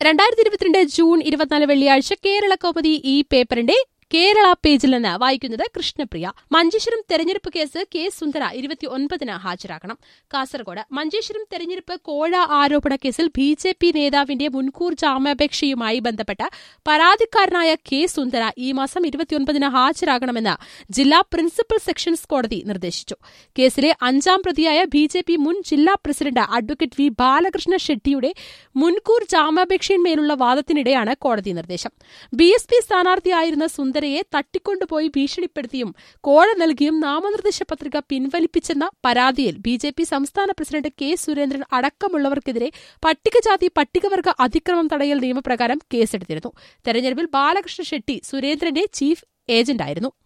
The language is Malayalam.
രണ്ടായിരത്തി ഇരുപത്തിരണ്ട് ജൂൺ ഇരുപത്തിനാല് വെള്ളിയാഴ്ച കേരള കൗമുദി ഈ പേപ്പറിന്റെ കേരള പേജിൽ നിന്ന് വായിക്കുന്നത് കൃഷ്ണപ്രിയ മഞ്ചേശ്വരം തെരഞ്ഞെടുപ്പ് കേസ് കെ സുന്ദര ഇരുപത്തിയൊൻപതിന് ഹാജരാക്കണം കാസർഗോഡ് മഞ്ചേശ്വരം തെരഞ്ഞെടുപ്പ് കോഴ ആരോപണ കേസിൽ ബി ജെ പി നേതാവിന്റെ മുൻകൂർ ജാമ്യാപേക്ഷയുമായി ബന്ധപ്പെട്ട് പരാതിക്കാരനായ കെ സുന്ദര ഈ മാസം ഇരുപത്തിയൊൻപതിന് ഹാജരാകണമെന്ന് ജില്ലാ പ്രിൻസിപ്പൽ സെഷൻസ് കോടതി നിർദ്ദേശിച്ചു കേസിലെ അഞ്ചാം പ്രതിയായ ബി ജെ പി മുൻ ജില്ലാ പ്രസിഡന്റ് അഡ്വക്കേറ്റ് വി ബാലകൃഷ്ണ ഷെട്ടിയുടെ മുൻകൂർ ജാമ്യാപേക്ഷയിന്മേലുള്ള വാദത്തിനിടെയാണ് കോടതി നിർദ്ദേശം ബി എസ് പി സ്ഥാനാർത്ഥിയായിരുന്ന സുന്ദരയെ തട്ടിക്കൊണ്ടുപോയി ഭീഷണിപ്പെടുത്തിയും കോഴ നൽകിയും നാമനിർദ്ദേശ പത്രിക പിൻവലിപ്പിച്ചെന്ന പരാതിയിൽ ബി ജെ പി സംസ്ഥാന പ്രസിഡന്റ് കെ സുരേന്ദ്രൻ അടക്കമുള്ളവർക്കെതിരെ പട്ടികജാതി പട്ടികവർഗ അതിക്രമം തടയൽ നിയമപ്രകാരം കേസെടുത്തിരുന്നു തെരഞ്ഞെടുപ്പിൽ ബാലകൃഷ്ണ ഷെട്ടി സുരേന്ദ്രന്റെ ചീഫ് ഏജന്റായിരുന്നു